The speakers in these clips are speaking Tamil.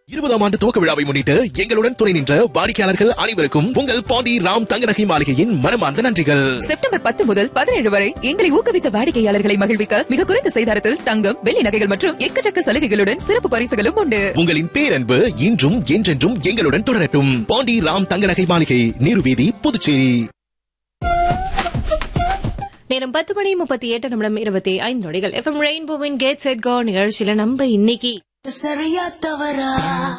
இருபதாம் ஆண்டு துவக்க விழாவை முன்னிட்டு எங்களுடன் துணை நின்ற வாடிக்கையாளர்கள் அனைவருக்கும் உங்கள் பாண்டி ராம் தங்கநகை மாளிகையின் மனமார்ந்த நன்றிகள் செப்டம்பர் பத்து முதல் பதினேழு வரை எங்களை ஊக்குவித்த வாடிக்கையாளர்களை மகிழ்விக்க மிக குறைந்த செய்தாரத்தில் தங்கம் வெள்ளி நகைகள் மற்றும் எக்கச்சக்க சலுகைகளுடன் சிறப்பு பரிசுகளும் உண்டு உங்களின் பேரன்பு இன்றும் என்றென்றும் எங்களுடன் தொடரட்டும் பாண்டி ராம் தங்கநகை மாளிகை நீருவீதி புதுச்சேரி நேரம் பத்து மணி முப்பத்தி எட்டு நிமிடம் இருபத்தி ஐந்து நொடிகள் எஃப்எம் ரெயின்போவின் கேட் செட் கோ நிகழ்ச்சியில நம்ம இன்னைக்கு சரியா தவறா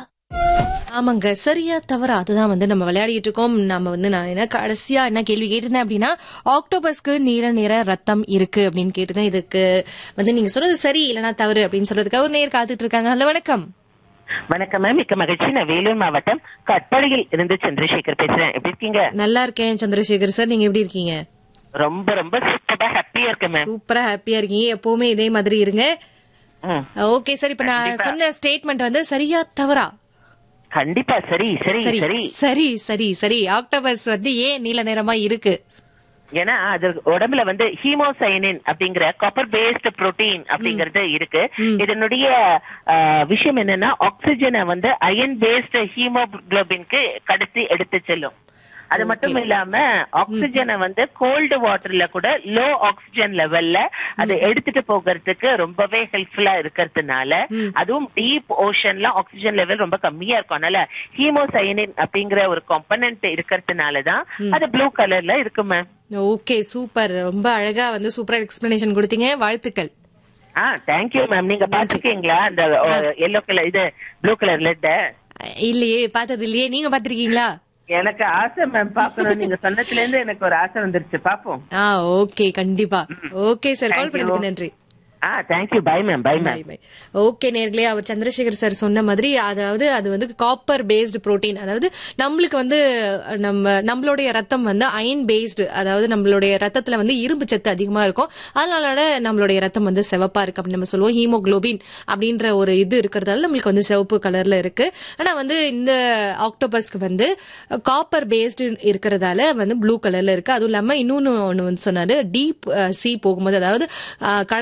ஆமாங்க சரியா தவறா அதுதான் வந்து நம்ம விளையாடிட்டு இருக்கோம் நம்ம வந்து நான் என்ன கடைசியா என்ன கேள்வி கேட்டிருந்தேன் அப்படின்னா ஆக்டோபஸ்க்கு நீல நிற ரத்தம் இருக்கு அப்படின்னு கேட்டிருந்தேன் இதுக்கு வந்து நீங்க சொல்றது சரி இல்லைன்னா தவறு அப்படின்னு சொல்றதுக்கு ஒரு நேர் காத்துட்டு இருக்காங்க ஹலோ வணக்கம் வணக்கம் மேம் மிக்க மகிழ்ச்சி நான் வேலூர் மாவட்டம் கட்பாடியில் இருந்து சந்திரசேகர் பேசுறேன் எப்படி இருக்கீங்க நல்லா இருக்கேன் சந்திரசேகர் சார் நீங்க எப்படி இருக்கீங்க ரொம்ப ரொம்ப சூப்பரா ஹாப்பியா இருக்கேன் மேம் சூப்பரா ஹாப்பியா இருக்கீங்க எப்பவுமே இதே மாதிரி இருங்க ம். ஓகே சார் இப்ப நான் சொன்ன ஸ்டேட்மெண்ட் வந்து சரியா தவறா கண்டிப்பா சரி சரி சரி சரி சரி சரி சரி ஆக்டோபஸ் வந்து ஏன் நீல நிறமா இருக்கு ஏன்னா அது உடம்புல வந்து ஹீமோசைனின் அப்படிங்கிற காப்பர் பேஸ்ட் புரோட்டீன் அப்படிங்கறது இருக்கு இதனுடைய ஆஹ், விஷயம் என்னன்னா ஆக்சிஜனை வந்து அயன் பேஸ்ட் ஹீமோகுளோபின்க்கு கடத்தி எடுத்து செல்லும் அது மட்டும் இல்லாம ஆக்சிஜனை வந்து கோல்டு வாட்டர்ல கூட லோ ஆக்சிஜன் லெவல்ல அதை எடுத்துட்டு போகிறதுக்கு ரொம்பவே ஹெல்ப்ஃபுல்லா இருக்கிறதுனால அதுவும் டீப் ஓஷன்ல ஆக்சிஜன் லெவல் ரொம்ப கம்மியா இருக்கும் அதனால ஹீமோசைனின் அப்படிங்கிற ஒரு காம்பனன்ட் இருக்கிறதுனாலதான் அது ப்ளூ கலர்ல இருக்கு மேம் ஓகே சூப்பர் ரொம்ப அழகா வந்து சூப்பரா எக்ஸ்பிளனேஷன் கொடுத்தீங்க வாழ்த்துக்கள் ஆ தேங்க்யூ மேம் நீங்க பாத்துருக்கீங்களா அந்த எல்லோ கலர் இது ப்ளூ கலர் லெட்ட இல்லையே பார்த்தது இல்லையே நீங்க பாத்திருக்கீங்களா எனக்கு ஆசை மேம் பாக்கணும் நீங்க சொன்னதுல இருந்து எனக்கு ஒரு ஆசை வந்துருச்சு பாப்போம் ஆ ஓகே கண்டிப்பா okay sir call Thank you. பண்ணதுக்கு நன்றி ஆ thank you bye ma'am bye bye ma'am bye okay நேர்களே அவர் சந்திரசேகர் சார் சொன்ன மாதிரி அதாவது அது வந்து காப்பர் பேஸ்டு புரோட்டீன் அதாவது நம்மளுக்கு வந்து நம்ம நம்மளுடைய ரத்தம் வந்து அயன் பேஸ்டு அதாவது நம்மளுடைய ரத்தத்துல வந்து இரும்பு சத்து அதிகமா இருக்கும் அதனால நம்மளுடைய ரத்தம் வந்து சிவப்பா இருக்கு அப்படின்னு நம்ம சொல்லுவோம் ஹீமோகுளோபின் அப்படின்ற ஒரு இது இருக்கிறதால நம்மளுக்கு வந்து சிவப்பு கலர்ல இருக்கு ஆனா வந்து இந்த ஆக்டோபஸ்க்கு வந்து காப்பர் பேஸ்டு இருக்கிறதால வந்து ப்ளூ கலர்ல இருக்கு அதுவும் இல்லாம இன்னொன்னு ஒண்ணு வந்து சொன்னாரு டீப் சி போகும்போது அதாவது அஹ்,